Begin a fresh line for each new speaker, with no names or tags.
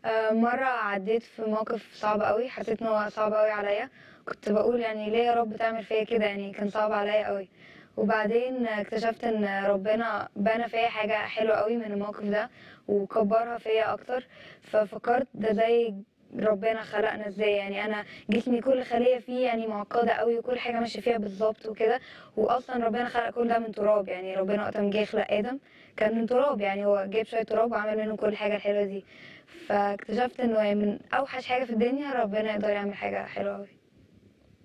آه، مرة عديت في موقف صعب قوي حسيت ان هو صعب قوي عليا كنت بقول يعني ليه يا رب تعمل فيا كده يعني كان صعب عليا قوي وبعدين اكتشفت ان ربنا بنى فيا حاجة حلوة قوي من الموقف ده وكبرها فيا اكتر ففكرت ده زي ربنا خلقنا ازاي يعني انا جسمي كل خلية فيه يعني معقدة قوي وكل حاجة ماشية فيها بالظبط وكده واصلا ربنا خلق كل ده من تراب يعني ربنا وقت ما جه يخلق ادم كان من تراب يعني هو جايب شوية تراب وعمل منه كل حاجة الحلوة دي فاكتشفت انه يعني من اوحش حاجة في الدنيا ربنا يقدر يعمل حاجة حلوة قوي